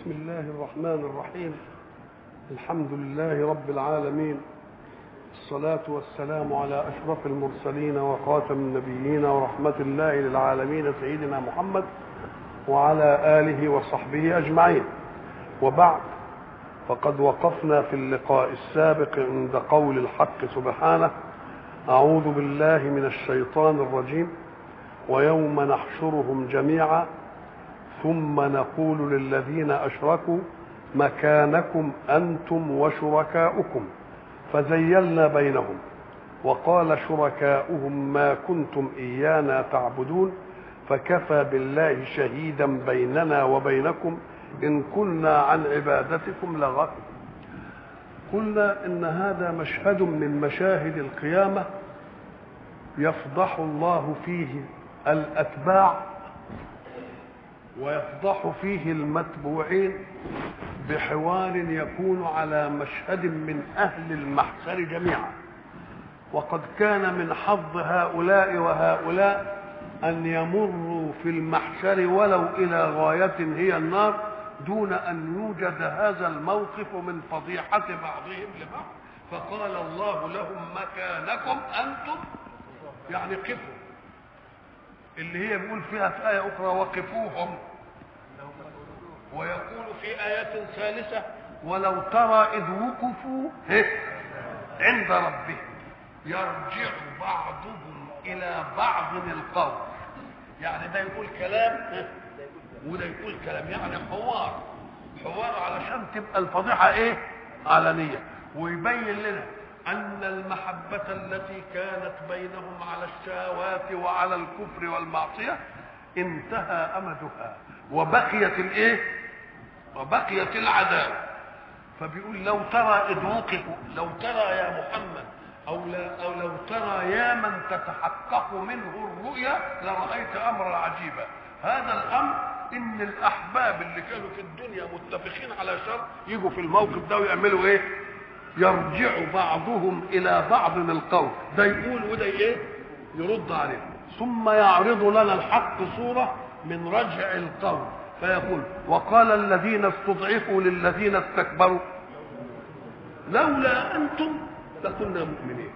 بسم الله الرحمن الرحيم الحمد لله رب العالمين الصلاة والسلام على أشرف المرسلين وخاتم النبيين ورحمة الله للعالمين سيدنا محمد وعلى آله وصحبه أجمعين وبعد فقد وقفنا في اللقاء السابق عند قول الحق سبحانه أعوذ بالله من الشيطان الرجيم ويوم نحشرهم جميعا ثم نقول للذين أشركوا مكانكم أنتم وشركاؤكم فزيلنا بينهم وقال شركاؤهم ما كنتم إيانا تعبدون فكفى بالله شهيدا بيننا وبينكم إن كنا عن عبادتكم لغافلين قلنا إن هذا مشهد من مشاهد القيامة يفضح الله فيه الأتباع ويفضح فيه المتبوعين بحوار يكون على مشهد من أهل المحشر جميعا وقد كان من حظ هؤلاء وهؤلاء أن يمروا في المحشر ولو إلى غاية هي النار دون أن يوجد هذا الموقف من فضيحة بعضهم لبعض فقال الله لهم مكانكم أنتم يعني قفوا اللي هي بيقول فيها في آية أخرى وقفوهم ويقول في آية ثالثة ولو ترى إذ وقفوا عند ربهم يرجع بعضهم إلى بعض القول يعني ده يقول كلام وده يقول كلام يعني حوار حوار علشان تبقى الفضيحة إيه علنية ويبين لنا أن المحبة التي كانت بينهم على الشهوات وعلى الكفر والمعصية انتهى أمدها وبقيت الإيه؟ وبقيت العذاب فبيقول لو ترى إذ وقفوا لو ترى يا محمد أو, لا أو لو ترى يا من تتحقق منه الرؤيا لرأيت أمرا عجيبا هذا الأمر إن الأحباب اللي كانوا في الدنيا متفقين على شر يجوا في الموقف ده ويعملوا إيه؟ يرجع بعضهم الى بعض القول ده يقول وده ايه يرد عليه ثم يعرض لنا الحق صوره من رجع القول فيقول وقال الذين استضعفوا للذين استكبروا لولا انتم لكنا مؤمنين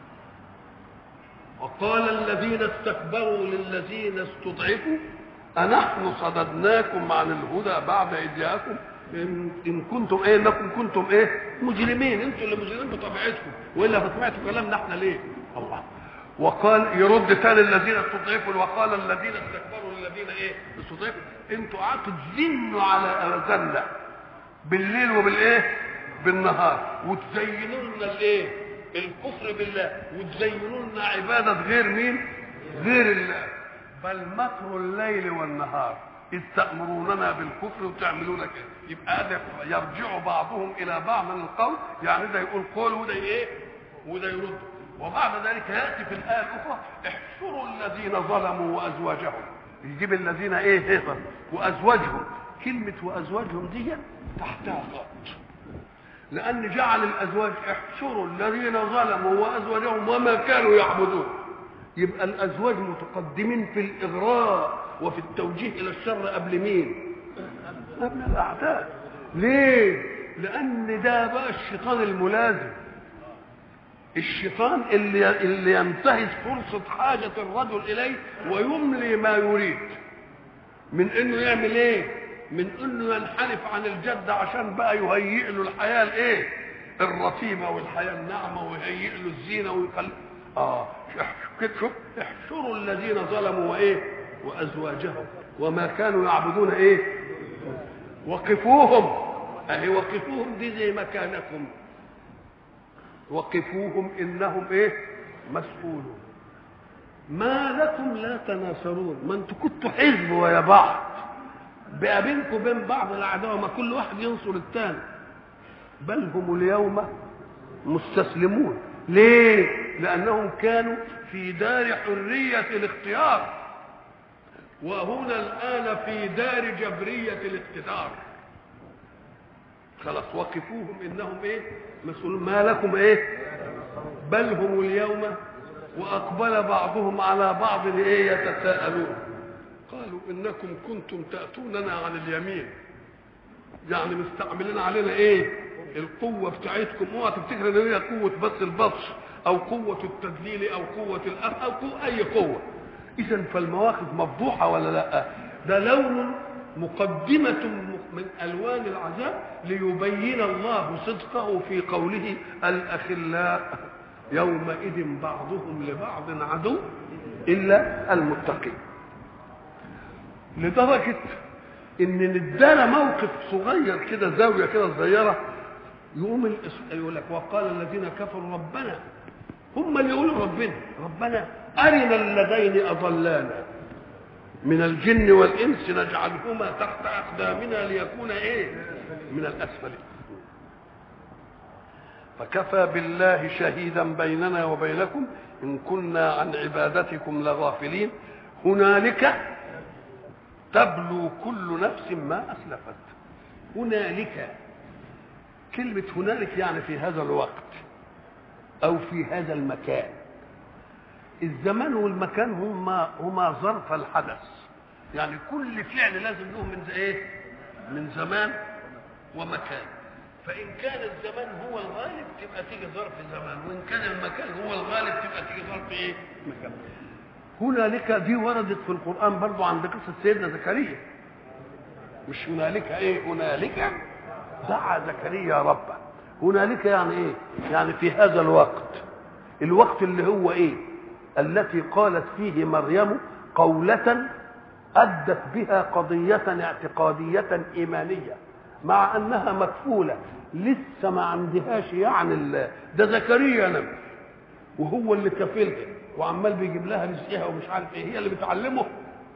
وقال الذين استكبروا للذين استضعفوا أنحن صددناكم عن الهدى بعد إذ جاءكم إن, إن كنتم إيه إنكم كنتم إيه مجرمين أنتم اللي مجرمين بطبيعتكم وإلا فسمعتوا كلامنا إحنا ليه؟ الله وقال يرد تاني الذين استضعفوا وقال الذين استكبروا للذين إيه استضعفوا أنتوا قعدتوا تزنوا على أذاننا بالليل وبالإيه؟ بالنهار وتزينوا لنا الإيه؟ الكفر بالله وتزينوا لنا عبادة غير مين؟ غير الله بل مكر الليل والنهار إذ تأمروننا بالكفر وتعملون كده يبقى هذا يرجع بعضهم إلى بعض من القول يعني ده يقول قول وده إيه وده يرد وبعد ذلك يأتي في الآية الأخرى احشروا الذين ظلموا وأزواجهم يجيب الذين إيه هيصر وأزواجهم كلمة وأزواجهم دي تحتها خط لأن جعل الأزواج احشروا الذين ظلموا وأزواجهم وما كانوا يعبدون يبقى الأزواج متقدمين في الإغراء وفي التوجيه الى الشر قبل مين قبل الاعداء ليه لان ده بقى الشيطان الملازم الشيطان اللي اللي ينتهز فرصه حاجه الرجل اليه ويملي ما يريد من انه يعمل ايه من انه ينحرف عن الجد عشان بقى يهيئ له الحياه الايه الرتيبه والحياه الناعمه ويهيئ له الزينه ويخلي اه شوف احشروا الذين ظلموا وايه وازواجهم وما كانوا يعبدون ايه وقفوهم اهي وقفوهم دي زي مكانكم وقفوهم انهم ايه مسؤولون ما لكم لا تناصرون ما انتوا كنتوا حزب ويا بعض بقى بينكم بين بعض العداوه ما كل واحد ينصر الثاني بل هم اليوم مستسلمون ليه لانهم كانوا في دار حريه الاختيار وهنا الآن في دار جبرية الاقتدار خلاص وقفوهم إنهم إيه مسؤولون ما لكم إيه بل هم اليوم وأقبل بعضهم على بعض إيه يتساءلون قالوا إنكم كنتم تأتوننا عن اليمين يعني مستعملين علينا ايه القوة بتاعتكم اوعى تفتكر ان هي قوة بس البطش او قوة التدليل او قوة الأف او قوة اي قوة اذا فالمواقف مفضوحة ولا لا ده لون مقدمة من ألوان العذاب ليبين الله صدقه في قوله الأخلاء يومئذ بعضهم لبعض عدو إلا المتقين لدرجة إن ندانا موقف صغير كده زاوية كده صغيرة يقوم يقول لك وقال الذين كفروا ربنا هم اللي يقولوا ربنا ربنا أرنا اللذين أضلانا من الجن والإنس نجعلهما تحت أقدامنا ليكون إيه من الأسفل فكفى بالله شهيدا بيننا وبينكم إن كنا عن عبادتكم لغافلين هنالك تبلو كل نفس ما أسلفت هنالك كلمة هنالك يعني في هذا الوقت أو في هذا المكان الزمان والمكان هما هما ظرف الحدث يعني كل فعل لازم له من ايه من زمان ومكان فان كان الزمان هو الغالب تبقى تيجي ظرف زمان وان كان المكان هو الغالب تبقى تيجي ظرف ايه مكان هنالك دي وردت في القران برضو عند قصه سيدنا زكريا مش هنالك ايه هنالك دعا زكريا ربه هنالك يعني ايه يعني في هذا الوقت الوقت اللي هو ايه التي قالت فيه مريم قولة أدت بها قضية اعتقادية إيمانية مع أنها مكفولة لسه ما عندهاش يعني ده زكريا نبي وهو اللي كفلها وعمال بيجيب لها رزقها ومش عارف ايه هي اللي بتعلمه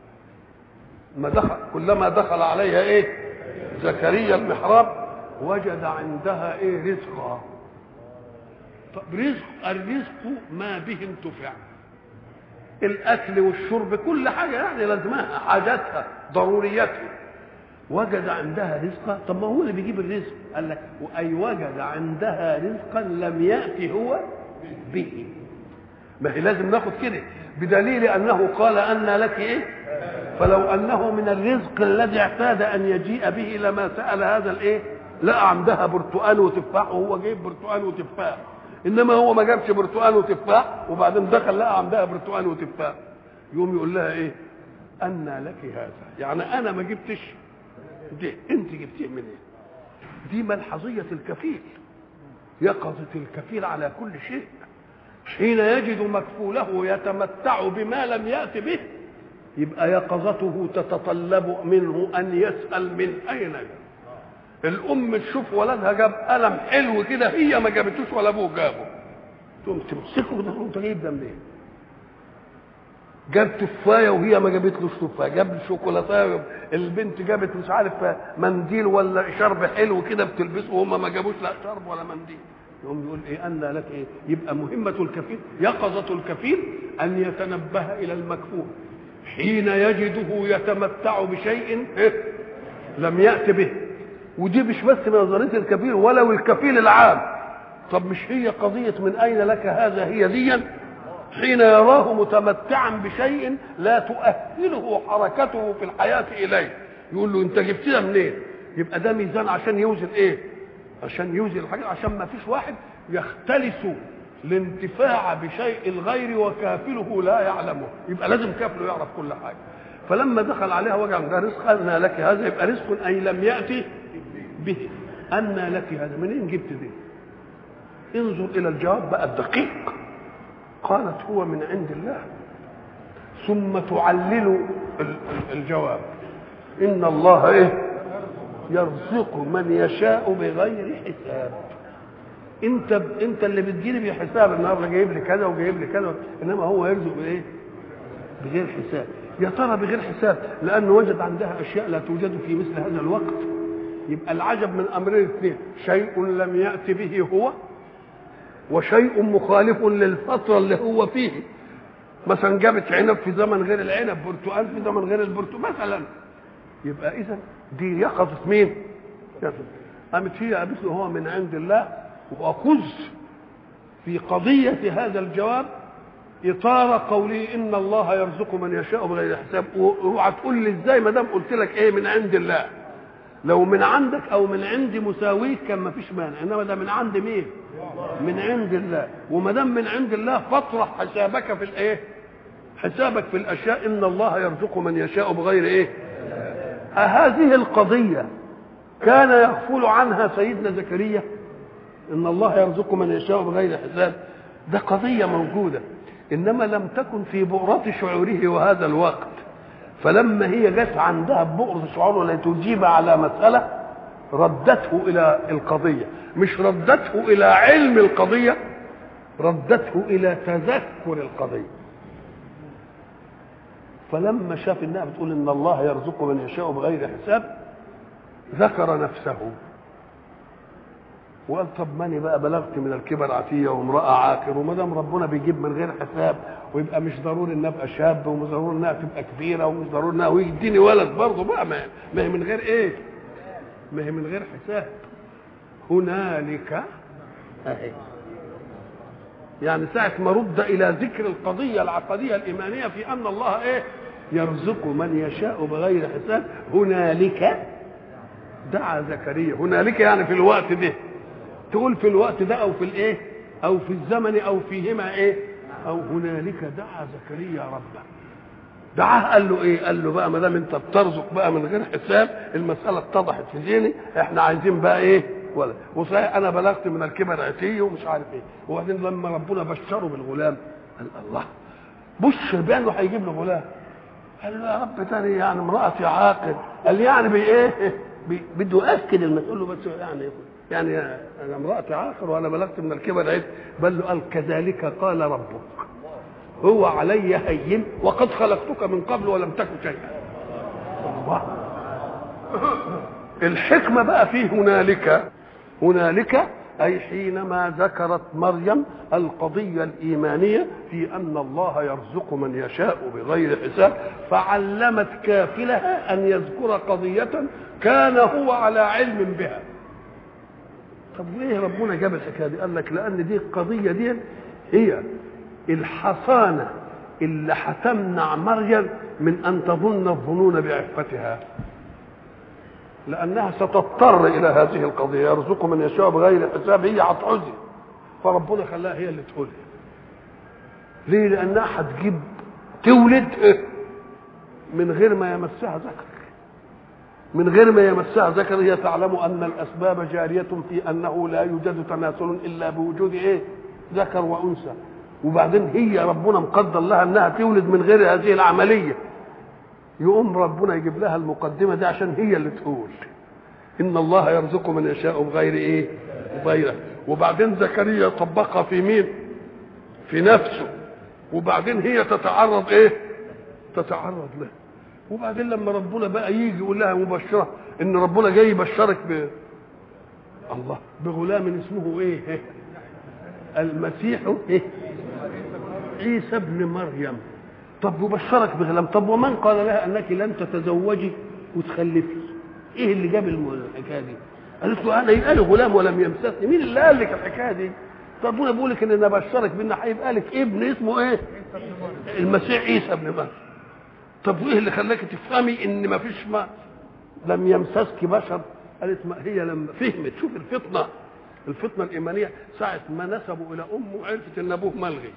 ما دخل كلما دخل عليها ايه زكريا المحراب وجد عندها ايه رزقا طب رزق الرزق ما به انتفع الاكل والشرب كل حاجه يعني لازمها حاجاتها ضرورياتها وجد عندها رزقا طب ما هو اللي بيجيب الرزق قال لك اي وجد عندها رزقا لم ياتي هو به ما هي لازم ناخد كده بدليل انه قال ان لك ايه فلو انه من الرزق الذي اعتاد ان يجيء به لما سال هذا الايه لقى عندها برتقال وتفاح وهو جايب برتقال وتفاح انما هو ما جابش برتقال وتفاح وبعدين دخل لقى عندها برتقال وتفاح يقوم يقول لها ايه أن لك هذا يعني انا ما جبتش دي انت جبتيه منين إيه؟ دي ملحظيه الكفيل يقظه الكفيل على كل شيء حين يجد مكفوله يتمتع بما لم يات به يبقى يقظته تتطلب منه ان يسال من اين جاء الام تشوف ولدها جاب قلم حلو كده هي ما جابتوش ولا ابوه جابه تقوم تمسكه كده انت جايب ده منين؟ جاب تفايه وهي ما جابتلوش تفايه جاب شوكولاته البنت جابت مش عارف منديل ولا شرب حلو كده بتلبسه وهم ما جابوش لا شرب ولا منديل يقوم يقول ايه ان لك ايه يبقى مهمه الكفيل يقظه الكفيل ان يتنبه الى المكفول حين يجده يتمتع بشيء إيه؟ لم يات به ودي مش بس نظريه الكفيل ولو الكفيل العام طب مش هي قضيه من اين لك هذا هي ديا حين يراه متمتعا بشيء لا تؤهله حركته في الحياه اليه يقول له انت جبت ده منين يبقى ده ميزان عشان يوزن ايه عشان يوزن الحاجه عشان ما فيش واحد يختلس الانتفاع بشيء الغير وكافله لا يعلمه يبقى لازم كافله يعرف كل حاجه فلما دخل عليها وجع ده رزق أن لك هذا يبقى رزق أي لم يأتي به أن لك هذا منين جبت دي انظر إلى الجواب بقى الدقيق قالت هو من عند الله ثم تعلل الجواب إن الله إيه يرزق من يشاء بغير حساب انت انت اللي بتجيلي بحساب النهارده جايب لي كذا وجايب لي كذا انما هو يرزق بايه؟ بغير حساب يا ترى بغير حساب لانه وجد عندها اشياء لا توجد في مثل هذا الوقت يبقى العجب من امرين اثنين شيء لم يات به هو وشيء مخالف للفتره اللي هو فيه مثلا جابت عنب في زمن غير العنب برتقال في زمن غير البرتقال مثلا يبقى اذا دي يقظه مين؟ قامت هي قالت له هو من عند الله وأخذ في قضية هذا الجواب إطار قوله إن الله يرزق من يشاء بغير حساب اوعى تقول لي إزاي ما دام قلت لك إيه من عند الله لو من عندك او من عند مساويك كان ما فيش مانع انما ده من عند مين من عند الله وما دام من عند الله فاطرح حسابك في الايه حسابك في الاشياء ان الله يرزق من يشاء بغير ايه أهذه القضية كان يغفل عنها سيدنا زكريا إن الله يرزق من يشاء بغير حساب ده قضية موجودة إنما لم تكن في بؤرة شعوره وهذا الوقت فلما هي جت عندها بؤرة شعوره لتجيب على مسألة ردته إلى القضية مش ردته إلى علم القضية ردته إلى تذكر القضية فلما شاف انها بتقول ان الله يرزق من يشاء بغير حساب ذكر نفسه وقال طب ماني بقى بلغت من الكبر عتيه وامراه عاقر وما دام ربنا بيجيب من غير حساب ويبقى مش ضروري ان ابقى شاب ومش ضروري انها تبقى كبيره ومش ضروري انها ويديني ولد برضه بقى ما ما هي من غير ايه؟ ما هي من غير حساب هنالك اهي يعني ساعة ما رد إلى ذكر القضية العقدية الإيمانية في أن الله إيه يرزق من يشاء بغير حساب هنالك دعا زكريا هنالك يعني في الوقت ده تقول في الوقت ده أو في الإيه أو في الزمن أو فيهما إيه أو هنالك دعا زكريا ربه دعاه قال له ايه؟ قال له بقى ما دام انت بترزق بقى من غير حساب المساله اتضحت في ذهني احنا عايزين بقى ايه؟ ولا وصحيح انا بلغت من الكبر عتي ومش عارف ايه وبعدين لما ربنا بشره بالغلام قال الله بشر بانه هيجيب له غلام قال له يا رب تاني يعني امرأتي عاقل قال لي يعني بايه؟ بي بده ياكد المسؤول له بس يعني يعني انا امرأتي عاقل وانا بلغت من الكبر عتي بل له قال كذلك قال ربك هو علي هين وقد خلقتك من قبل ولم تكن شيئا الله الحكمة بقى في هنالك هنالك أي حينما ذكرت مريم القضية الإيمانية في أن الله يرزق من يشاء بغير حساب فعلمت كافلها أن يذكر قضية كان هو على علم بها طب ليه ربنا جاب الحكاية دي قال لك لأن دي القضية دي هي الحصانة اللي هتمنع مريم من أن تظن الظنون بعفتها لأنها ستضطر إلى هذه القضية يرزق من يشاء بغير حساب هي هتعزي فربنا خلاها هي اللي تقولها ليه؟ لأنها هتجيب تولد من غير ما يمسها ذكر من غير ما يمسها ذكر هي تعلم أن الأسباب جارية في أنه لا يوجد تناسل إلا بوجود إيه؟ ذكر وأنثى وبعدين هي ربنا مقدر لها انها تولد من غير هذه العمليه يقوم ربنا يجيب لها المقدمه دي عشان هي اللي تقول ان الله يرزق من يشاء بغير ايه بغيره وبعدين زكريا طبقها في مين في نفسه وبعدين هي تتعرض ايه تتعرض له وبعدين لما ربنا بقى يجي يقول لها مبشره ان ربنا جاي يبشرك ب الله بغلام اسمه ايه المسيح ايه عيسى ابن مريم طب يبشرك بغلام طب ومن قال لها انك لن تتزوجي وتخلفي ايه اللي جاب الحكايه دي قالت له انا يبقى لي غلام ولم يمسسني مين اللي قال لك الحكايه دي طب انا بقول لك ان انا بشرك بان هيبقى لك ابن اسمه ايه المسيح عيسى ابن مريم طب وايه اللي خلاك تفهمي ان ما فيش ما لم يمسسك بشر قالت ما هي لما فهمت شوف الفطنه الفطنه الايمانيه ساعه ما نسبوا الى امه عرفت ان ابوه ملغي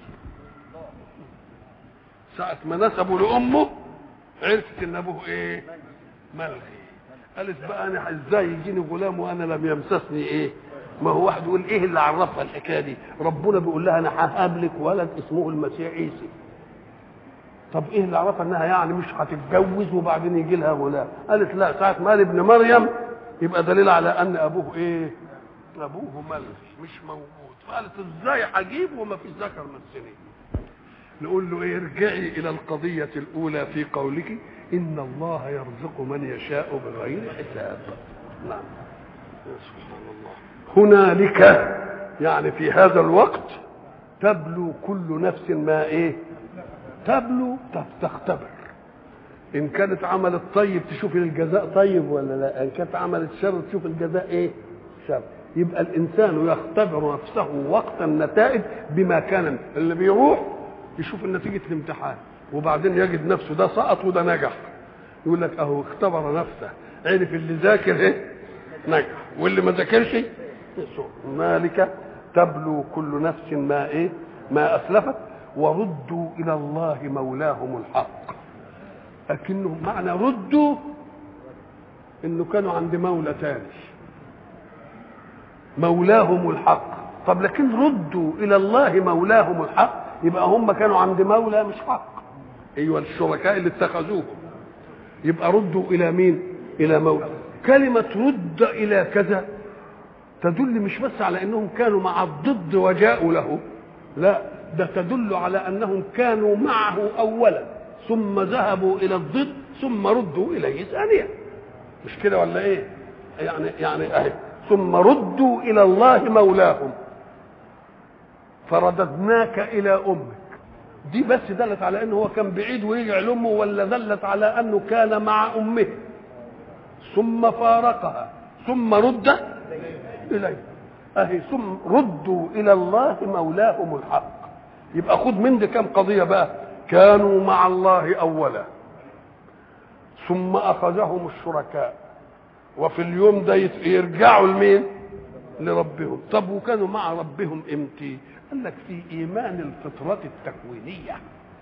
ساعة ما نسبوا لأمه عرفت إن أبوه إيه؟ ملغي. قالت بقى أنا إزاي يجيني غلام وأنا لم يمسسني إيه؟ ما هو واحد يقول إيه اللي عرفها الحكاية دي؟ ربنا بيقول لها أنا ههب لك ولد اسمه المسيح عيسى. طب إيه اللي عرفها إنها يعني مش هتتجوز وبعدين يجي لها غلام؟ قالت لا ساعة ما ابن مريم يبقى دليل على أن أبوه إيه؟ أبوه ملغي مش موجود. فقالت إزاي هجيب وما فيش ذكر من السنين؟ نقول له ايه ارجعي الى القضية الاولى في قولك ان الله يرزق من يشاء بغير حساب نعم سبحان الله هنالك يعني في هذا الوقت تبلو كل نفس ما ايه تبلو تختبر ان كانت عملت طيب تشوف الجزاء طيب ولا لا ان كانت عملت شر تشوف الجزاء ايه شر يبقى الانسان يختبر نفسه وقت النتائج بما كان اللي بيروح يشوف نتيجة الامتحان وبعدين يجد نفسه ده سقط وده نجح يقول لك اهو اختبر نفسه عرف اللي ذاكر ايه نجح واللي ما ذاكرش يسوء هنالك تبلو كل نفس ما ايه ما اسلفت وردوا الى الله مولاهم الحق لكنهم معنى ردوا انه كانوا عند مولى تاني مولاهم الحق طب لكن ردوا الى الله مولاهم الحق يبقى هم كانوا عند مولى مش حق ايوه الشركاء اللي اتخذوهم يبقى ردوا الى مين الى مولى كلمه رد الى كذا تدل مش بس على انهم كانوا مع الضد وجاءوا له لا ده تدل على انهم كانوا معه اولا ثم ذهبوا الى الضد ثم ردوا اليه ثانيا مش كده ولا ايه يعني يعني اهي ثم ردوا الى الله مولاهم فرددناك الى امك دي بس دلت على انه هو كان بعيد ويرجع لامه ولا دلت على انه كان مع امه ثم فارقها ثم رد اليه اهي ثم ردوا الى الله مولاهم الحق يبقى خد من دي كم قضيه بقى كانوا مع الله اولا ثم اخذهم الشركاء وفي اليوم ده يرجعوا لمين لربهم طب وكانوا مع ربهم امتى قال لك في ايمان الفطره التكوينيه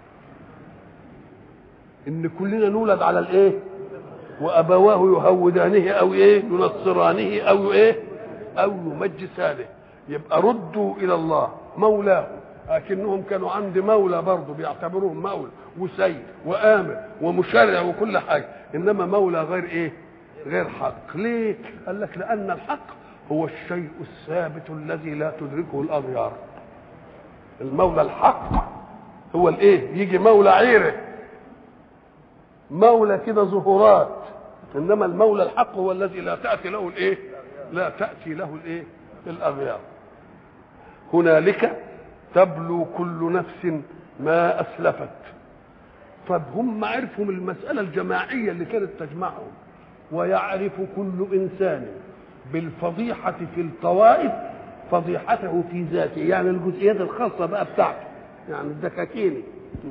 ان كلنا نولد على الايه وابواه يهودانه او ايه ينصرانه او ايه او يمجسانه يبقى ردوا الى الله مولاه لكنهم كانوا عند مولى برضه بيعتبروهم مولى وسيد وامر ومشرع وكل حاجه انما مولى غير ايه غير حق ليه قال لك لان الحق هو الشيء الثابت الذي لا تدركه الاغيار المولى الحق هو الايه يجي مولى عيره مولى كده ظهورات انما المولى الحق هو الذي لا تاتي له الايه لا تاتي له الايه الاغيار هنالك تبلو كل نفس ما اسلفت طب هم عرفوا من المساله الجماعيه اللي كانت تجمعهم ويعرف كل انسان بالفضيحه في الطوائف فضيحته في ذاته يعني الجزئيات الخاصه بقى بتاعته يعني الدكاكيني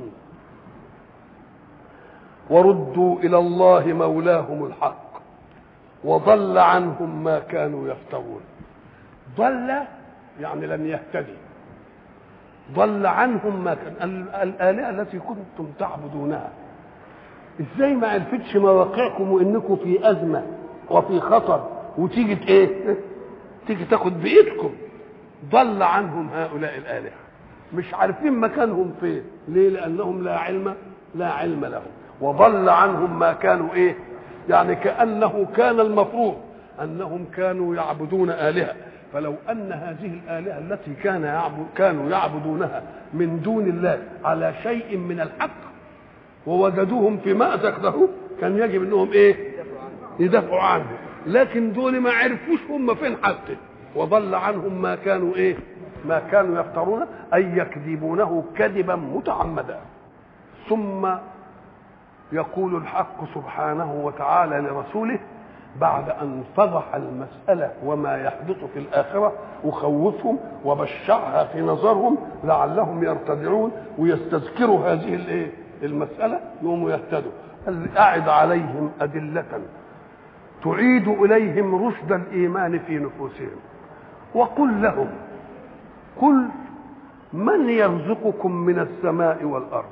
وردوا الى الله مولاهم الحق وضل عنهم ما كانوا يفترون ضل يعني لم يهتدي ضل عنهم ما كان الآلهة التي كنتم تعبدونها ازاي ما عرفتش مواقعكم وانكم في أزمة وفي خطر وتيجي ايه تيجي تاخد بإيدكم ضل عنهم هؤلاء الآلهة مش عارفين مكانهم فين ليه لأنهم لا علم لا علم لهم وضل عنهم ما كانوا ايه يعني كأنه كان المفروض أنهم كانوا يعبدون آلهة فلو ان هذه الالهه التي كان يعبد كانوا يعبدونها من دون الله على شيء من الحق ووجدوهم في مأزق له كان يجب انهم ايه يدافعوا عنه لكن دول ما عرفوش هم فين حتى وضل عنهم ما كانوا ايه ما كانوا يفترون اي يكذبونه كذبا متعمدا ثم يقول الحق سبحانه وتعالى لرسوله بعد ان فضح المساله وما يحدث في الاخره وخوفهم وبشعها في نظرهم لعلهم يرتدعون ويستذكروا هذه الايه المساله يقوموا يهتدوا قال اعد عليهم ادله تعيد اليهم رشد الايمان في نفوسهم وقل لهم قل من يرزقكم من السماء والارض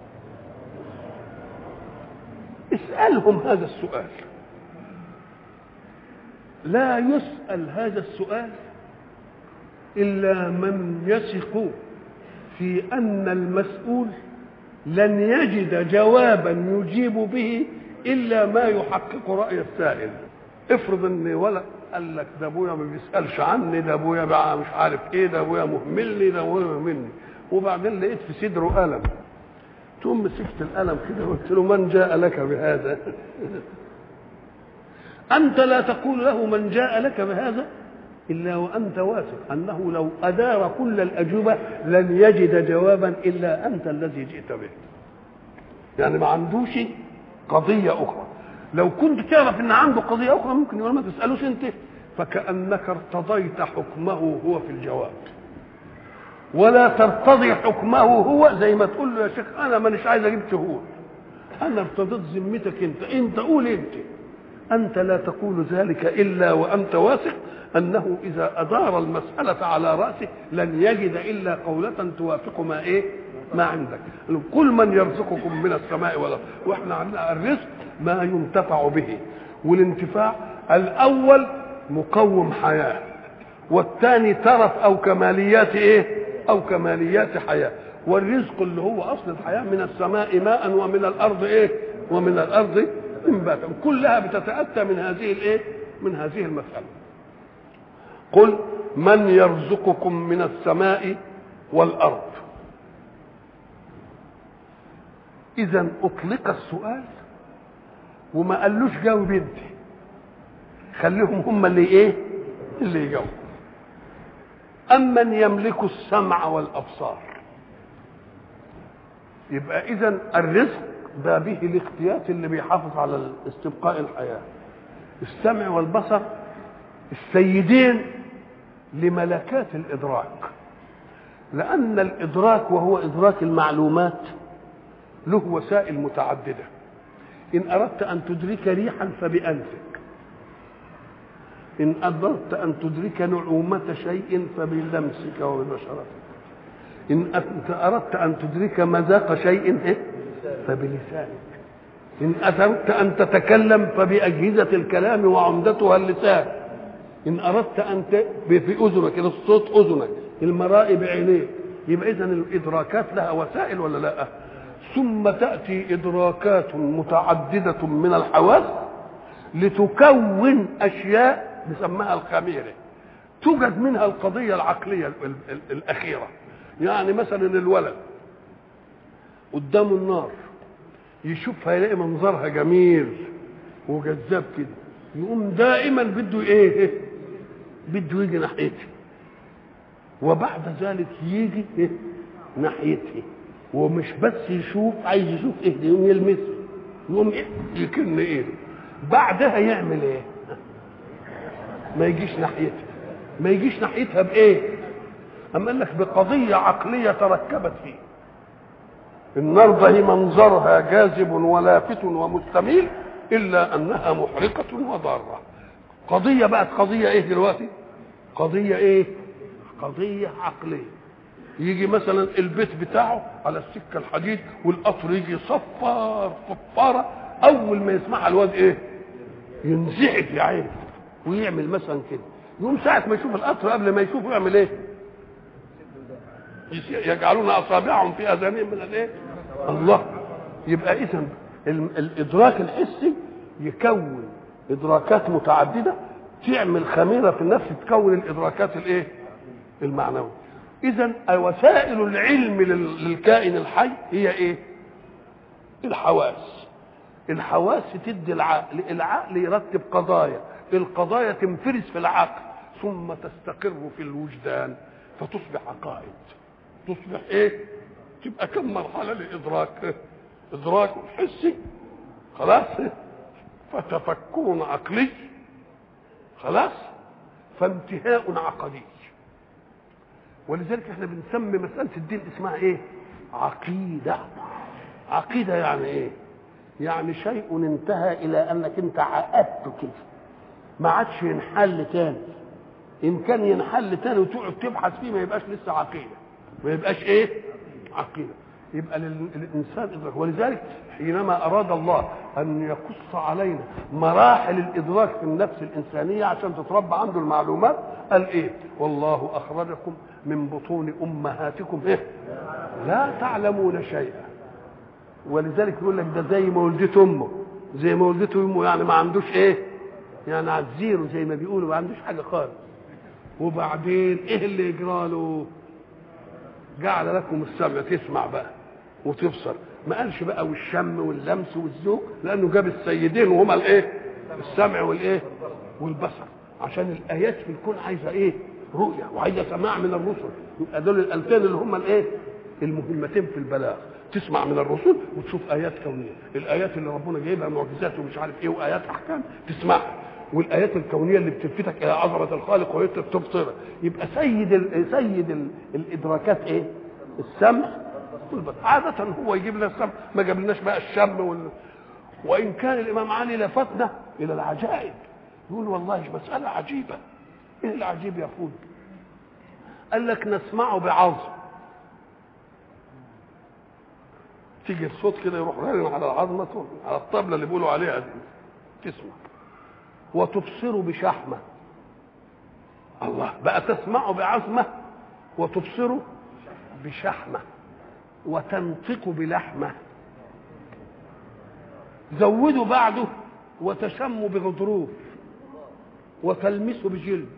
اسالهم هذا السؤال لا يسأل هذا السؤال إلا من يثق في أن المسؤول لن يجد جوابا يجيب به إلا ما يحقق رأي السائل افرض ان ولد قال لك ده ابويا ما بيسالش عني ده ابويا بقى مش عارف ايه ده ابويا مهملني ده ابويا مهملني وبعدين لقيت في صدره قلم تقوم مسكت القلم كده وقلت له من جاء لك بهذا أنت لا تقول له من جاء لك بهذا إلا وأنت واثق أنه لو أدار كل الأجوبة لن يجد جوابا إلا أنت الذي جئت به يعني ما عندوش قضية أخرى لو كنت تعرف أن عنده قضية أخرى ممكن يقول ما تسألوش أنت فكأنك ارتضيت حكمه هو في الجواب ولا ترتضي حكمه هو زي ما تقول له يا شيخ أنا مانيش عايز أجيب شهود أنا ارتضيت ذمتك أنت أنت قول أنت انت لا تقول ذلك الا وانت واثق انه اذا ادار المساله على راسه لن يجد الا قوله توافق ما ايه ما عندك كل من يرزقكم من السماء والارض واحنا عندنا الرزق ما ينتفع به والانتفاع الاول مقوم حياه والثاني ترف او كماليات ايه او كماليات حياه والرزق اللي هو اصل الحياه من السماء ماء ومن الارض ايه ومن الارض انباتا كلها بتتاتى من هذه الايه من هذه المساله قل من يرزقكم من السماء والارض اذا اطلق السؤال وما قالوش جاوب انت خليهم هم اللي ايه اللي يجاوبوا امن يملك السمع والابصار يبقى اذا الرزق ده به الاختيات اللي بيحافظ على استبقاء الحياه السمع والبصر السيدين لملكات الادراك لان الادراك وهو ادراك المعلومات له وسائل متعدده ان اردت ان تدرك ريحا فبانفك ان اردت ان تدرك نعومه شيء فبلمسك وببشرتك ان انت اردت ان تدرك مذاق شيء فبلسانك ان اردت ان تتكلم فباجهزه الكلام وعمدتها اللسان ان اردت ان ت... في اذنك الصوت اذنك المرائي بعينيك يبقى اذا الادراكات لها وسائل ولا لا ثم تاتي ادراكات متعدده من الحواس لتكون اشياء نسميها الخميره توجد منها القضيه العقليه الاخيره يعني مثلا الولد قدامه النار يشوفها يلاقي منظرها جميل وجذاب كده يقوم دائما بده ايه بده يجي ناحيتها وبعد ذلك يجي إيه؟ ناحيتها ومش بس يشوف عايز يشوف ايه ده يقوم يلمسه يقوم إيه؟ يكن ايده بعدها يعمل ايه ما يجيش ناحيتها ما يجيش ناحيتها بايه اما قال لك بقضيه عقليه تركبت فيه النار ده هي منظرها جاذب ولافت ومستميل الا انها محرقه وضاره قضيه بقت قضيه ايه دلوقتي قضيه ايه قضيه عقليه يجي مثلا البيت بتاعه على السكه الحديد والقطر يجي صفار صفاره اول ما يسمعها الواد ايه ينزعج يا عيني ويعمل مثلا كده يقوم ساعه ما يشوف القطر قبل ما يشوفه يعمل ايه يجعلون اصابعهم في اذانهم من الايه الله يبقى اذا الادراك الحسي يكون ادراكات متعدده تعمل خميره في النفس تكون الادراكات الايه المعنويه اذا وسائل العلم للكائن الحي هي ايه الحواس الحواس تدي العقل العقل يرتب قضايا القضايا تنفرز في العقل ثم تستقر في الوجدان فتصبح عقائد تصبح ايه تبقى كم مرحله لادراك ادراك حسي خلاص فتفكر عقلي خلاص فانتهاء عقدي ولذلك احنا بنسمي مساله الدين اسمها ايه عقيده عقيده يعني ايه يعني شيء انتهى الى انك انت عقدته كده ما عادش ينحل تاني ان كان ينحل تاني وتقعد تبحث فيه ما يبقاش لسه عقيده ما يبقاش ايه عقيده يبقى للانسان ادراك ولذلك حينما اراد الله ان يقص علينا مراحل الادراك في النفس الانسانيه عشان تتربى عنده المعلومات قال ايه والله اخرجكم من بطون امهاتكم ايه لا تعلمون شيئا ولذلك يقول لك ده زي ما ولدته امه زي ما ولدته امه يعني ما عندوش ايه يعني على الزيرو زي ما بيقولوا ما عندوش حاجه خالص وبعدين ايه اللي يجرى له جعل لكم السمع تسمع بقى وتبصر ما قالش بقى والشم واللمس والذوق لانه جاب السيدين وهما الايه السمع والايه والبصر عشان الايات في الكون عايزه ايه رؤيه وعايزه سماع من الرسل يبقى دول الالتين اللي هم الايه المهمتين في البلاغ تسمع من الرسل وتشوف ايات كونيه الايات اللي ربنا جايبها معجزات ومش عارف ايه وايات احكام تسمعها والايات الكونيه اللي بتلفتك الى عظمه الخالق وتبصرها يبقى سيد ال سيد ال الادراكات ايه السمع والبصر عاده هو يجيب لنا السمع ما جابلناش بقى الشم وال وان كان الامام علي لفتنا الى العجائب يقول والله مساله عجيبه ايه العجيب يا اخوي قال لك نسمعه بعظم تيجي الصوت كده يروح رن على العظمه على الطبله اللي بيقولوا عليها دي تسمع وتبصر بشحمه الله بقى تسمع بعظمه وتبصر بشحمه وتنطق بلحمه زودوا بعده وتشم بغضروف وتلمس بجلد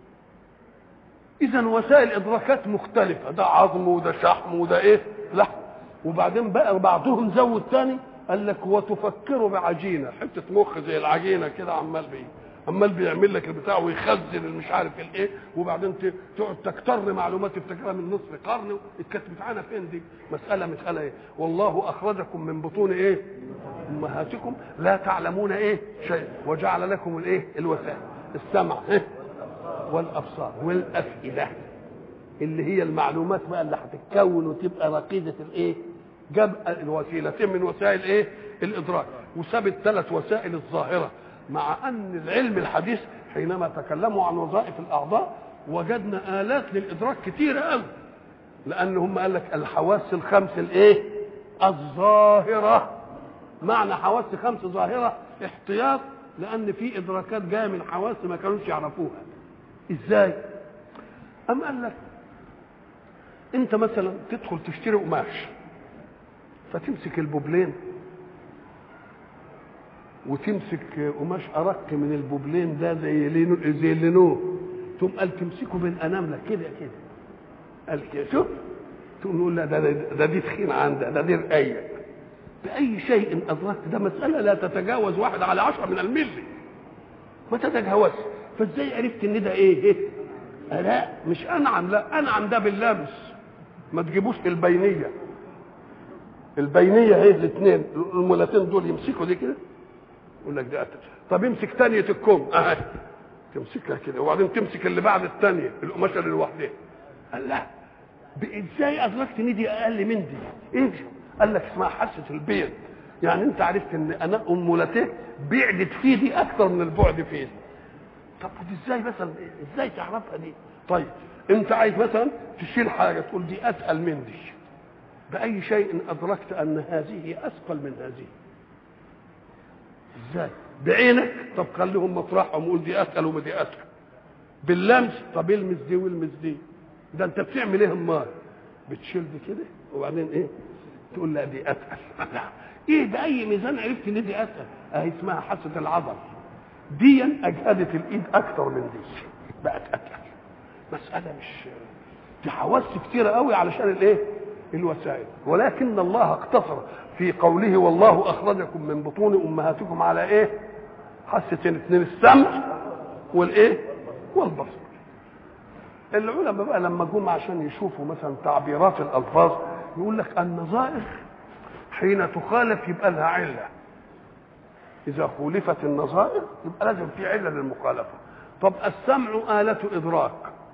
اذا وسائل ادراكات مختلفه ده عظم وده شحم وده ايه لحم وبعدين بقى بعضهم زود تاني قال لك وتفكر بعجينه حته مخ زي العجينه كده عمال بيه عمال بيعمل لك البتاع ويخزن مش عارف الايه وبعدين تقعد تكتر معلومات تفتكرها من نصف قرن اتكتبت عنها فين دي مساله مساله ايه والله اخرجكم من بطون ايه امهاتكم لا تعلمون ايه شيء وجعل لكم الايه الوسائل السمع إيه؟ والابصار والافئده اللي هي المعلومات بقى اللي هتتكون وتبقى رقيده الايه جاب الوسيلتين من وسائل ايه الادراك وساب الثلاث وسائل الظاهره مع ان العلم الحديث حينما تكلموا عن وظائف الاعضاء وجدنا الات للادراك كتيره قوي لان هم قال لك الحواس الخمس الايه الظاهره معنى حواس خمس ظاهره احتياط لان في ادراكات جايه من حواس ما كانوش يعرفوها ازاي ام قال لك انت مثلا تدخل تشتري قماش فتمسك البوبلين وتمسك قماش ارق من البوبلين ده زي لينو زي اللينو تقوم قال تمسكه بالانامله كده كده قال كده شوف تقوم نقول لا ده, ده, ده دي تخين عندها ده دي رقيق باي شيء ادركت ده مساله لا تتجاوز واحد على عشرة من الملي ما تتجاوزش فازاي عرفت ان ده ايه ايه لا مش انعم لا انعم ده باللمس ما تجيبوش البينيه البينيه هي الاثنين المولتين دول يمسكوا دي كده يقول لك ده أتل. طب امسك تانية الكم اهي تمسكها كده وبعدين تمسك اللي بعد الثانيه القماشه اللي لوحدها قال لا ازاي ادركت ان دي اقل من دي ايه قال لك اسمها حاسه البيض يعني انت عرفت ان انا امولتين بعدت في دي اكثر من البعد فيه طب ودي ازاي مثلا ازاي تعرفها دي طيب انت عايز مثلا تشيل حاجه تقول دي اتقل من دي باي شيء ادركت ان هذه اثقل من هذه ازاي بعينك طب خليهم مطرحهم وقول دي اتقل وما دي اتقل باللمس طب المس دي والمس دي ده انت بتعمل ايه امال بتشيل دي كده وبعدين ايه تقول لا دي اتقل لا ايه باي ميزان عرفت ان دي اتقل اهي اسمها حاسه العضل دي اجهدت الايد اكثر من دي بقت اتقل مساله مش دي حواس كتيره قوي علشان الايه الوسائل ولكن الله اقتصر في قوله والله اخرجكم من بطون امهاتكم على ايه حاستين اثنين السمع والايه والبصر العلماء بقى لما جم عشان يشوفوا مثلا تعبيرات الالفاظ يقول لك النظائر حين تخالف يبقى لها عله اذا خولفت النظائر يبقى لازم في عله للمخالفه طب السمع آلة إدراك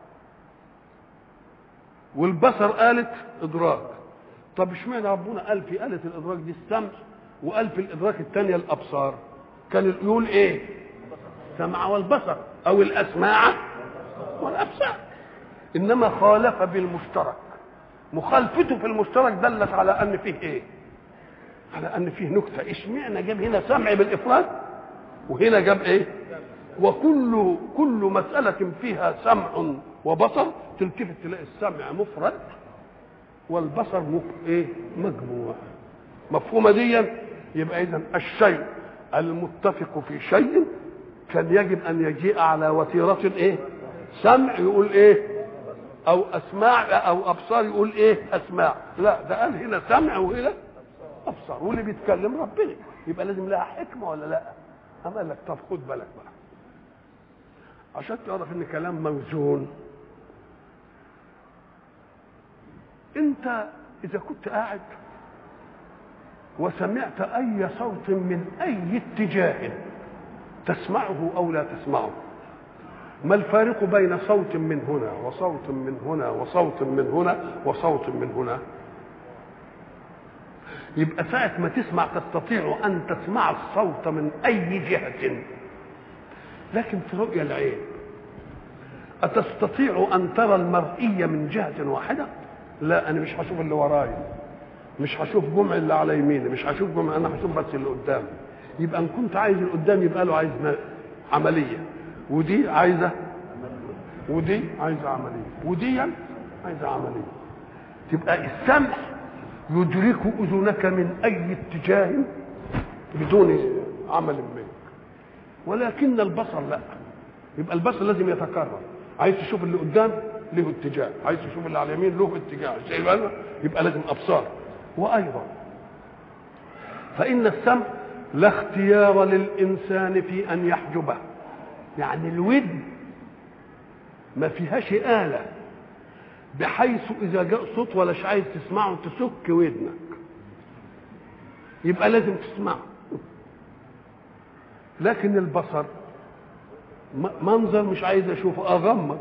والبصر آلة إدراك طب اشمعنى ربنا قال في آلة الإدراك دي السمع وقال في الإدراك الثانية الأبصار كان يقول إيه سمع والبصر أو الأسماع والأبصار إنما خالف بالمشترك مخالفته في المشترك دلت على أن فيه إيه على أن فيه نكتة اشمعنى جاب هنا سمع بالإفراد وهنا جاب إيه وكل كل مسألة فيها سمع وبصر تلتفت تلاقي السمع مفرد والبصر ايه مجموع مفهومه دي يبقى اذا الشيء المتفق في شيء كان يجب ان يجيء على وتيره ايه سمع يقول ايه او اسماع او ابصار يقول ايه اسماع لا ده قال هنا سمع وهنا ابصار واللي بيتكلم ربنا يبقى لازم لها حكمه ولا لا أما قال لك طب خد بالك بقى عشان تعرف ان كلام موزون انت اذا كنت قاعد وسمعت اي صوت من اي اتجاه تسمعه او لا تسمعه ما الفارق بين صوت من هنا وصوت من هنا وصوت من هنا وصوت من هنا يبقى ساعة ما تسمع تستطيع أن تسمع الصوت من أي جهة لكن في رؤيا العين أتستطيع أن ترى المرئية من جهة واحدة؟ لا أنا مش هشوف اللي ورايا مش هشوف جمع اللي على يميني مش هشوف جمع أنا هشوف بس اللي قدامي يبقى إن كنت عايز اللي قدامي يبقى له عايز عملية ودي عايزة ودي عايزة عملية ودي عايزة عملية تبقى السمع يدرك أذنك من أي اتجاه بدون عمل منك ولكن البصر لا يبقى البصر لازم يتكرر عايز تشوف اللي قدام له اتجاه عايز تشوف اللي على اليمين له اتجاه يبقى, يبقى لازم ابصار وايضا فان السمع لا اختيار للانسان في ان يحجبه يعني الودن ما فيهاش آلة بحيث إذا جاء صوت ولاش عايز تسمعه تسك ودنك يبقى لازم تسمعه لكن البصر منظر مش عايز اشوفه اغمض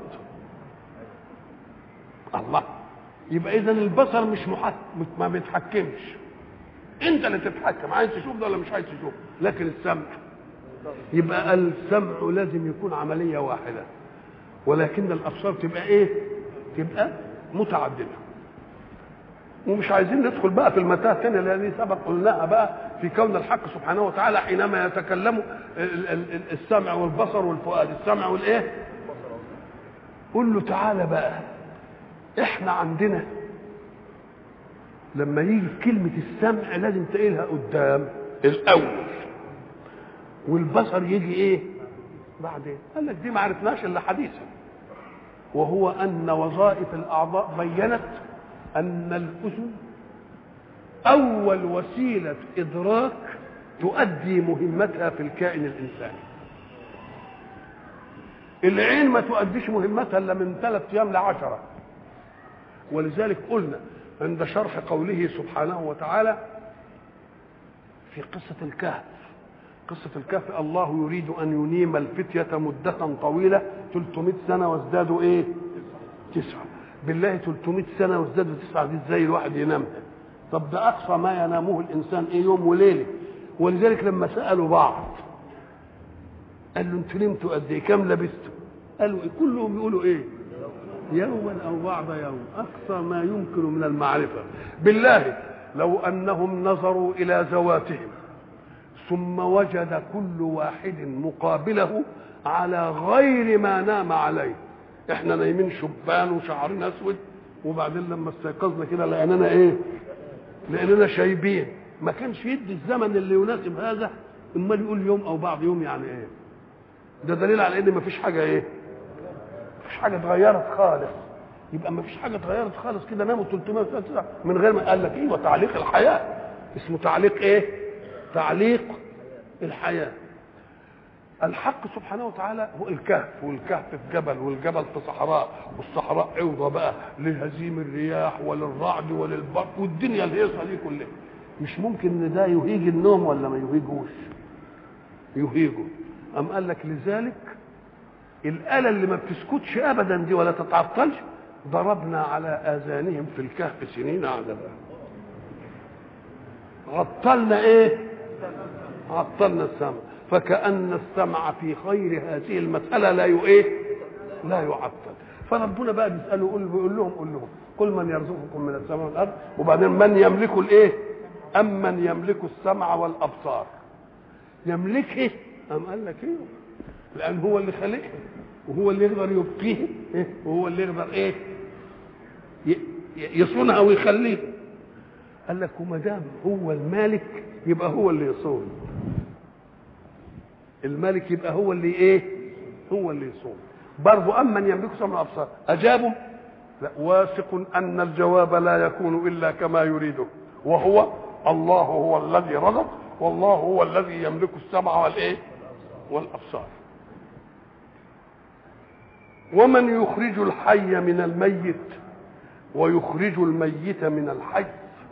الله يبقى اذا البصر مش محكم ما بيتحكمش انت اللي تتحكم عايز تشوف ده ولا مش عايز تشوف لكن السمع يبقى السمع لازم يكون عمليه واحده ولكن الابصار تبقى ايه تبقى متعدده ومش عايزين ندخل بقى في المتاهه الثانيه التي سبق قلناها بقى في كون الحق سبحانه وتعالى حينما يتكلم السمع والبصر والفؤاد السمع والايه قل له تعالى بقى احنا عندنا لما يجي كلمة السمع لازم تقيلها قدام الأول والبصر يجي إيه؟ بعدين قال لك دي ما عرفناش إلا حديثا وهو أن وظائف الأعضاء بينت أن الأذن أول وسيلة إدراك تؤدي مهمتها في الكائن الإنساني العين ما تؤديش مهمتها إلا من ثلاث أيام لعشرة ولذلك قلنا عند شرح قوله سبحانه وتعالى في قصة الكهف قصة الكهف الله يريد أن ينيم الفتية مدة طويلة 300 سنة وازدادوا إيه؟ تسعة بالله 300 سنة وازدادوا تسعة دي إزاي الواحد ينامها؟ طب ده أقصى ما ينامه الإنسان إيه يوم وليلة ولذلك لما سألوا بعض قال له أنتوا نمتوا قد إيه؟ كام لبستوا؟ قالوا إيه؟ كلهم يقولوا إيه؟ يوما او بعض يوم اقصى ما يمكن من المعرفه بالله لو انهم نظروا الى ذواتهم ثم وجد كل واحد مقابله على غير ما نام عليه احنا نايمين شبان وشعرنا اسود وبعدين لما استيقظنا كده لقينانا ايه لقينانا شايبين ما كانش يدي الزمن اللي يناسب هذا امال يقول يوم او بعض يوم يعني ايه ده دليل على ان مفيش حاجه ايه مفيش حاجه اتغيرت خالص يبقى مفيش حاجه اتغيرت خالص كده ناموا 300 سنه من غير ما قال لك ايه وتعليق الحياه اسمه تعليق ايه تعليق الحياه الحق سبحانه وتعالى هو الكهف والكهف في جبل والجبل في صحراء والصحراء عوضة بقى لهزيم الرياح وللرعد وللبرق والدنيا الهيصة دي كلها مش ممكن ان ده يهيج النوم ولا ما يهيجوش يهيجه أم قال لك لذلك الآلة اللي ما بتسكتش أبدا دي ولا تتعطلش ضربنا على آذانهم في الكهف سنين عددا عطلنا إيه؟ عطلنا السمع فكأن السمع في خير هذه المسألة لا إيه؟ لا يعطل فربنا بقى بيسأله يقول بيقول لهم قول لهم كل من يرزقكم من السماء والأرض وبعدين من يملك الإيه؟ أم من يملك السمع والأبصار يملكه أم قال لك إيه؟ لان هو اللي خلقها وهو اللي يقدر يبقيه إيه؟ وهو اللي يقدر ايه يصونها ويخليها قال لك وما دام هو المالك يبقى هو اللي يصون الملك يبقى هو اللي ايه هو اللي يصون برضه امن يملك سمع الابصار اجابوا لا واثق ان الجواب لا يكون الا كما يريده وهو الله هو الذي رزق والله هو الذي يملك السمع والايه والابصار ومن يخرج الحي من الميت ويخرج الميت من الحي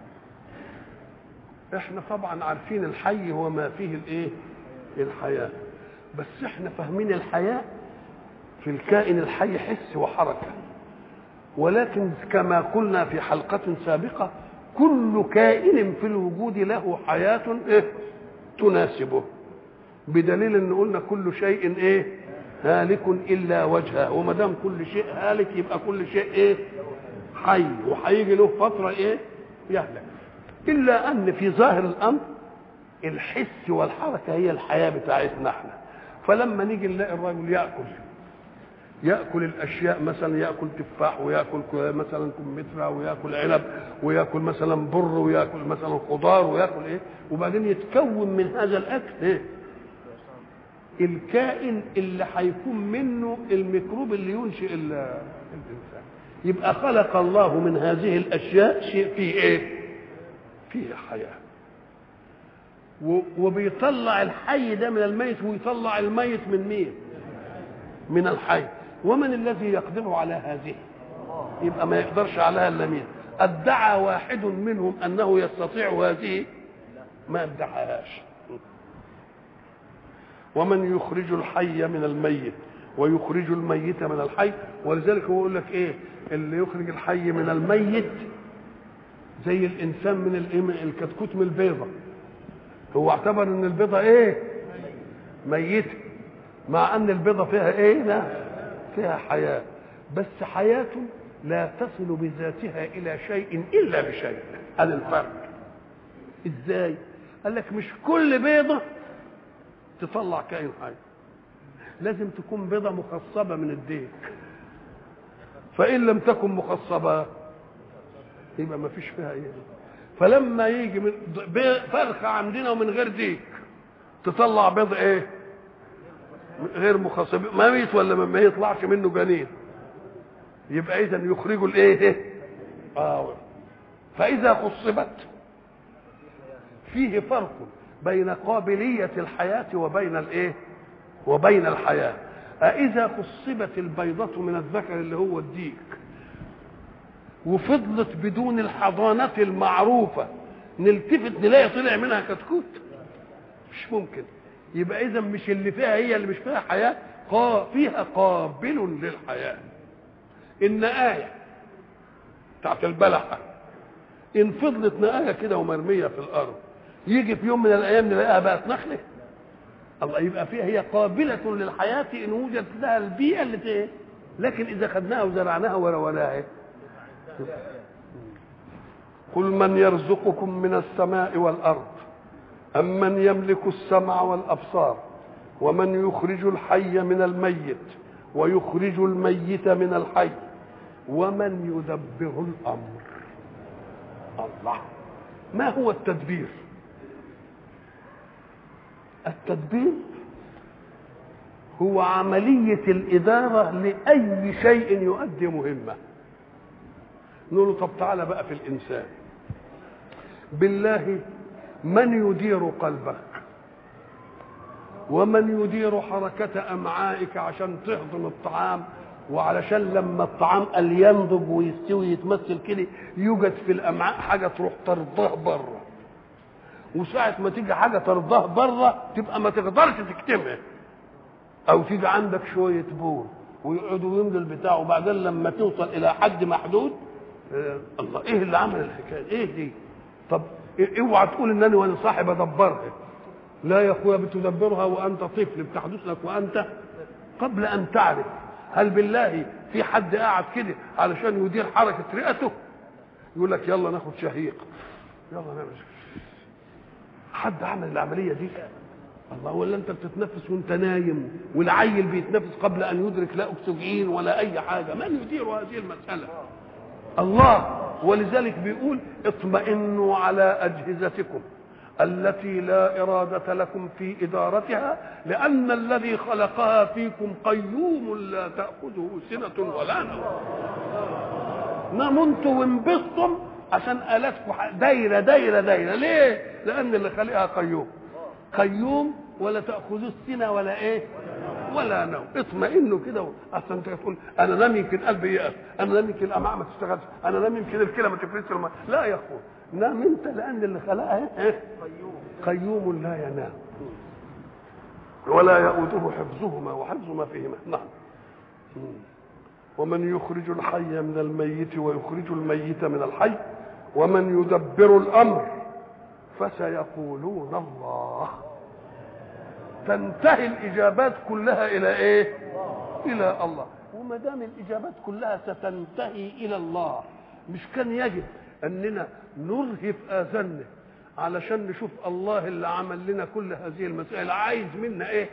احنا طبعا عارفين الحي هو ما فيه الايه الحياه بس احنا فاهمين الحياه في الكائن الحي حس وحركه ولكن كما قلنا في حلقه سابقه كل كائن في الوجود له حياة إيه؟ تناسبه بدليل ان قلنا كل شيء ايه هالك الا وجهه وما دام كل شيء هالك يبقى كل شيء ايه حي وهيجي له فتره ايه يهلك الا ان في ظاهر الامر الحس والحركه هي الحياه بتاعتنا احنا فلما نيجي نلاقي الرجل ياكل ياكل الاشياء مثلا ياكل تفاح وياكل مثلا كمثرى وياكل عنب وياكل مثلا بر وياكل مثلا خضار وياكل ايه وبعدين يتكون من هذا الاكل ايه الكائن اللي هيكون منه الميكروب اللي ينشئ الانسان يبقى خلق الله من هذه الاشياء شيء فيه ايه فيه حياه وبيطلع الحي ده من الميت ويطلع الميت من مين من الحي ومن الذي يقدر على هذه يبقى ما يقدرش عليها الا مين ادعى واحد منهم انه يستطيع هذه ما ادعاهاش ومن يخرج الحي من الميت ويخرج الميت من الحي ولذلك هو يقول لك ايه اللي يخرج الحي من الميت زي الانسان من الكتكوت من البيضه هو اعتبر ان البيضه ايه ميته مع ان البيضه فيها ايه لا فيها حياه بس حياه لا تصل بذاتها الى شيء الا بشيء هذا الفرق ازاي قال لك مش كل بيضه تطلع كائن حي لازم تكون بيضه مخصبه من الديك فان لم تكن مخصبه يبقى ما فيش فيها ايه فلما يجي من فرخه عندنا ومن غير ديك تطلع بيض ايه غير مخصب ما ميت ولا ما يطلعش منه جنين يبقى اذا يخرجوا الايه اه فاذا خصبت فيه فرق بين قابلية الحياة وبين الايه وبين الحياة أإذا خصبت البيضة من الذكر اللي هو الديك وفضلت بدون الحضانة المعروفة نلتفت نلاقي طلع منها كتكوت مش ممكن يبقى إذا مش اللي فيها هي اللي مش فيها حياة قا فيها قابل للحياة النقاية بتاعت البلحة إن فضلت نقاية كده ومرمية في الأرض يجي في يوم من الايام نلاقيها بقت نخله الله يبقى فيها هي قابله للحياه ان وجدت لها البيئه اللي ايه لكن اذا خدناها وزرعناها وروناها قل من يرزقكم من السماء والارض ام من يملك السمع والابصار ومن يخرج الحي من الميت ويخرج الميت من الحي ومن يدبر الامر الله ما هو التدبير التدبير هو عملية الإدارة لأي شيء يؤدي مهمة نقول له طب تعالى بقى في الإنسان بالله من يدير قلبك ومن يدير حركة أمعائك عشان تهضم الطعام وعلشان لما الطعام قال ينضج ويستوي يتمثل كده يوجد في الأمعاء حاجة تروح ترضاه بره وساعة ما تيجي حاجة ترضاه بره تبقى ما تقدرش تكتمها أو تيجي عندك شوية بول ويقعدوا يملوا البتاع وبعدين لما توصل إلى حد محدود آه الله إيه اللي عمل الحكاية؟ إيه دي؟ طب اوعى تقول إن أنا وأنا صاحب أدبرها لا يا أخويا بتدبرها وأنت طفل بتحدث لك وأنت قبل أن تعرف هل بالله في حد قاعد كده علشان يدير حركة رئته يقول لك يلا ناخد شهيق يلا نعمل حد عمل العملية دي الله ولا انت بتتنفس وانت نايم والعيل بيتنفس قبل ان يدرك لا اكسجين ولا اي حاجة من يدير هذه المسألة الله ولذلك بيقول اطمئنوا على اجهزتكم التي لا إرادة لكم في إدارتها لأن الذي خلقها فيكم قيوم لا تأخذه سنة ولا نوم نمنتوا وانبسطتم عشان آلاتكم دايرة دايرة دايرة ليه؟ لأن اللي خلقها قيوم قيوم ولا تأخذه السنة ولا إيه؟ ولا نوم اطمئنوا كده اصلا انت تقول انا نام يمكن قلبي يقف انا نام يمكن الامعاء ما تشتغلش انا نام يمكن الكلى ما تفرزش الماء لا يا اخويا نام انت لان اللي خلقها ايه قيوم لا ينام ولا يؤوده حفظهما وحفظ ما فيهما نعم ومن يخرج الحي من الميت ويخرج الميت من الحي ومن يدبر الامر فسيقولون الله تنتهي الاجابات كلها الى ايه الى الله وما دام الاجابات كلها ستنتهي الى الله مش كان يجب اننا نرهف اذاننا علشان نشوف الله اللي عمل لنا كل هذه المسائل عايز منا ايه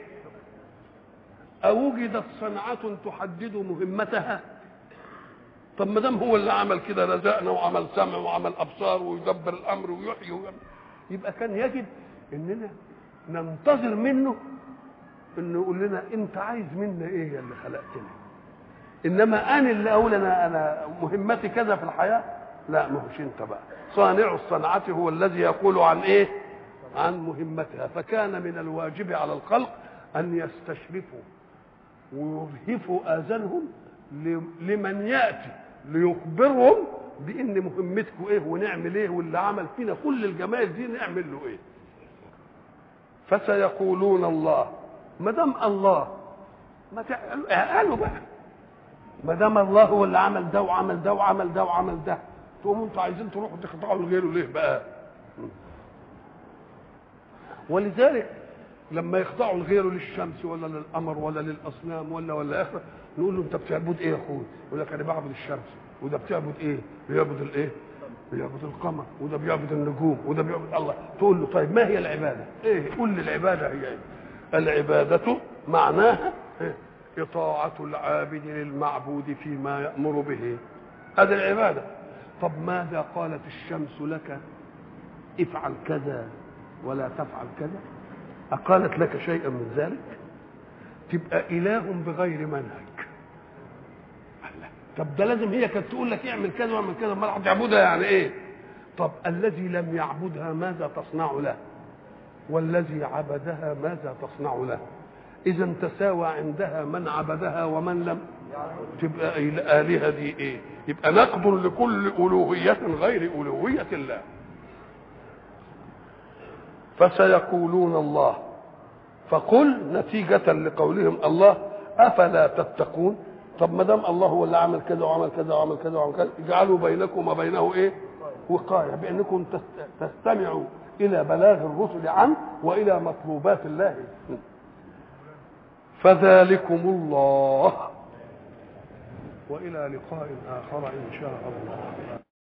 أوجدت صنعة تحدد مهمتها طب ما دام هو اللي عمل كده رزقنا وعمل سمع وعمل ابصار ويدبر الامر ويحيي ويعمل. يبقى كان يجب اننا ننتظر منه انه يقول لنا انت عايز منا ايه يا اللي خلقتني انما انا اللي اقول انا انا مهمتي كذا في الحياه لا ما هوش انت بقى صانع الصنعه هو الذي يقول عن ايه عن مهمتها فكان من الواجب على الخلق ان يستشرفوا ويرهفوا اذانهم لمن ياتي ليخبرهم بان مهمتكم ايه ونعمل ايه واللي عمل فينا كل الجمال دي نعمل له ايه فسيقولون الله ما دام الله ما قالوا بقى ما دام الله هو اللي عمل ده وعمل ده وعمل ده وعمل ده تقوموا انتوا عايزين تروحوا تخضعوا لغيره ليه بقى ولذلك لما يخضعوا لغيره للشمس ولا للقمر ولا للاصنام ولا ولا اخره نقول له انت بتعبد ايه يا اخوي؟ يقول لك انا بعبد الشمس وده بتعبد ايه؟ بيعبد الايه؟ بيعبد القمر وده بيعبد النجوم وده بيعبد الله تقول له طيب ما هي العباده؟ ايه؟ قول لي العباده هي ايه؟ العباده معناها إيه؟ إطاعة العابد للمعبود فيما يأمر به هذه العبادة طب ماذا قالت الشمس لك افعل كذا ولا تفعل كذا أقالت لك شيئا من ذلك تبقى إله بغير منهج طب ده لازم هي كانت تقول لك اعمل كذا واعمل كذا ما هتعبدها يعني ايه طب الذي لم يعبدها ماذا تصنع له والذي عبدها ماذا تصنع له اذا تساوى عندها من عبدها ومن لم تبقى الالهه دي ايه يبقى نقبل لكل الوهيه غير الوهيه الله فسيقولون الله فقل نتيجة لقولهم الله أفلا تتقون طب ما دام الله هو اللي عمل كذا وعمل كذا وعمل كذا وعمل كذا اجعلوا بينكم وبينه ايه؟ وقاية بأنكم تستمعوا إلى بلاغ الرسل عنه وإلى مطلوبات الله فذلكم الله وإلى لقاء آخر إن شاء الله